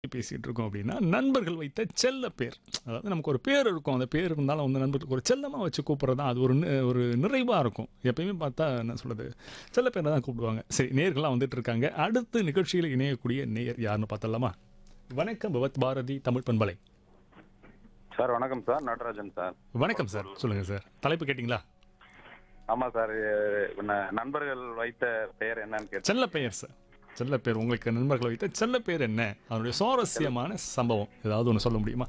பேசிட்டு இருக்கோம் அப்படின்னா நண்பர்கள் வைத்த செல்ல பேர் அதாவது நமக்கு ஒரு பேர் இருக்கும் அந்த பேர் இருந்தாலும் வந்து நண்பர்களுக்கு ஒரு செல்லமாக வச்சு கூப்பிட்றது தான் அது ஒரு நி- ஒரு நிறைவாக இருக்கும் எப்பயுமே பார்த்தா என்ன சொல்கிறது செல்ல பேரை தான் கூப்பிடுவாங்க சரி நேர்கள்லாம் வந்துட்டு இருக்காங்க அடுத்து நிகழ்ச்சியில் இணையக்கூடிய நேயர் யாருன்னு பார்த்தலாமா வணக்கம் பவத் பாரதி தமிழ் பண்பலை சார் வணக்கம் சார் நடராஜன் சார் வணக்கம் சார் சொல்லுங்கள் சார் தலைப்பு கேட்டிங்களா ஆமாம் சார் எ- ந- நண்பர்கள் வைத்த பெயர் என்னன்னு கேட்டேன் செல்ல பெயர் சார் செல்ல பேர் உங்களுக்கு நண்பர்கள் வைத்த செல்ல பேர் என்ன அதனுடைய சுவாரஸ்யமான சம்பவம் ஏதாவது ஒன்று சொல்ல முடியுமா